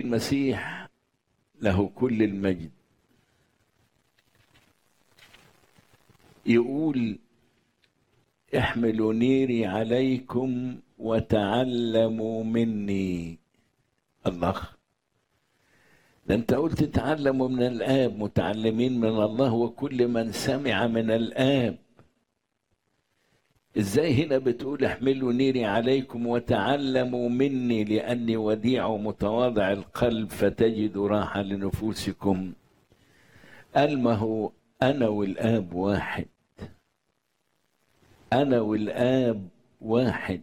المسيح له كل المجد يقول احملوا نيري عليكم وتعلموا مني الله ده انت قلت تعلموا من الاب متعلمين من الله وكل من سمع من الاب ازاي هنا بتقول احملوا نيري عليكم وتعلموا مني لاني وديع متواضع القلب فتجدوا راحه لنفوسكم قال ما هو انا والاب واحد انا والاب واحد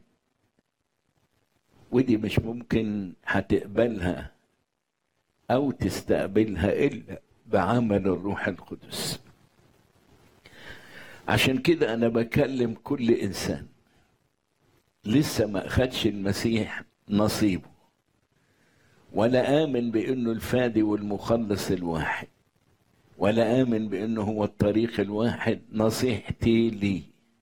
ودي مش ممكن هتقبلها او تستقبلها الا بعمل الروح القدس عشان كده انا بكلم كل انسان لسه ما اخدش المسيح نصيبه ولا امن بانه الفادي والمخلص الواحد ولا امن بانه هو الطريق الواحد نصيحتي لي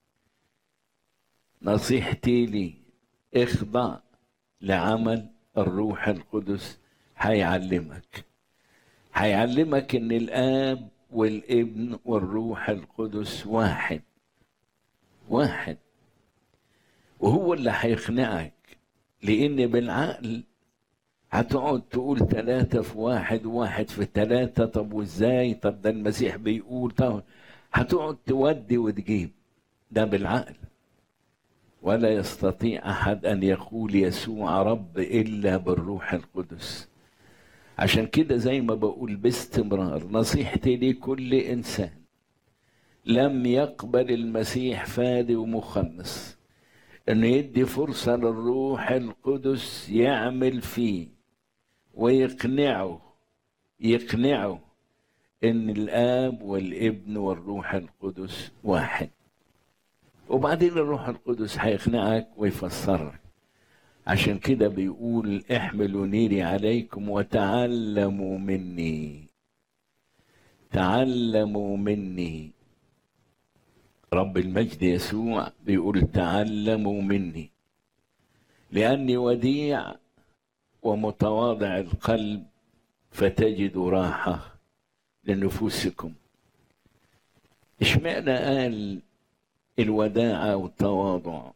نصيحتي لي اخضع لعمل الروح القدس هيعلمك هيعلمك ان الاب والابن والروح القدس واحد واحد وهو اللي هيقنعك لان بالعقل هتقعد تقول ثلاثة في واحد واحد في ثلاثة طب وازاي طب ده المسيح بيقول طب هتقعد تودي وتجيب ده بالعقل ولا يستطيع أحد أن يقول يسوع رب إلا بالروح القدس عشان كده زي ما بقول باستمرار نصيحتي لكل إنسان لم يقبل المسيح فادي ومخلص انه يدي فرصه للروح القدس يعمل فيه ويقنعه يقنعه ان الاب والابن والروح القدس واحد وبعدين الروح القدس هيقنعك ويفسرك عشان كده بيقول احملوا نيري عليكم وتعلموا مني تعلموا مني رب المجد يسوع بيقول تعلموا مني لاني وديع ومتواضع القلب فتجدوا راحه لنفوسكم اشمعنى قال الوداعه والتواضع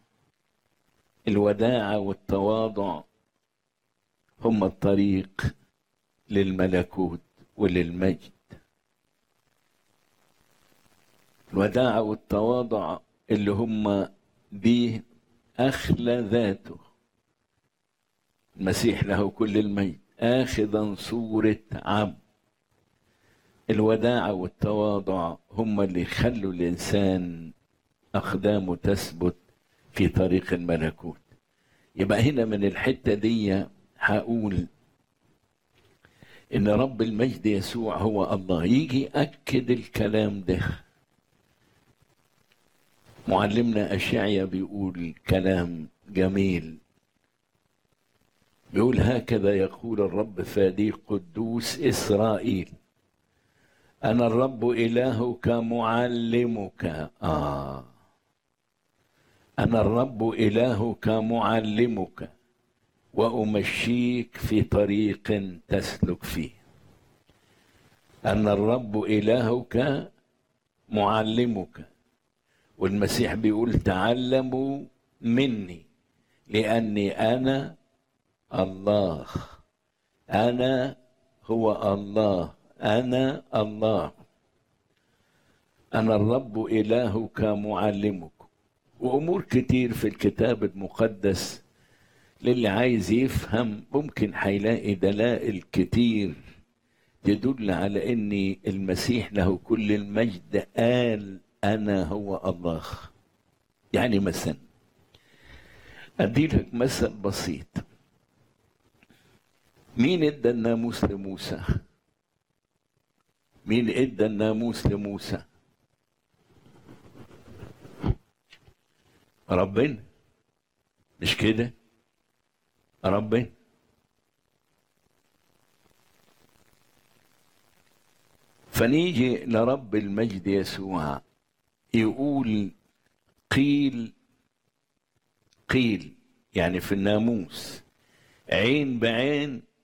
الوداعه والتواضع هم الطريق للملكوت وللمجد الوداعة والتواضع اللي هم بيه أخلى ذاته المسيح له كل المجد آخذا صورة عبد الوداعة والتواضع هم اللي يخلوا الإنسان أقدامه تثبت في طريق الملكوت يبقى هنا من الحتة دي هقول إن رب المجد يسوع هو الله يجي أكد الكلام ده معلمنا أشعيا بيقول كلام جميل بيقول هكذا يقول الرب فادي قدوس إسرائيل أنا الرب إلهك معلمك آه أنا الرب إلهك معلمك وأمشيك في طريق تسلك فيه أنا الرب إلهك معلمك والمسيح بيقول تعلموا مني لاني انا الله انا هو الله انا الله انا الرب الهك معلمك وامور كتير في الكتاب المقدس للي عايز يفهم ممكن هيلاقي دلائل كتير تدل على ان المسيح له كل المجد قال أنا هو الله يعني مثلا أدي لك مثل بسيط مين ادى الناموس لموسى مين ادى الناموس لموسى ربنا مش كده ربنا فنيجي لرب المجد يسوع يقول قيل قيل يعني في الناموس عين بعين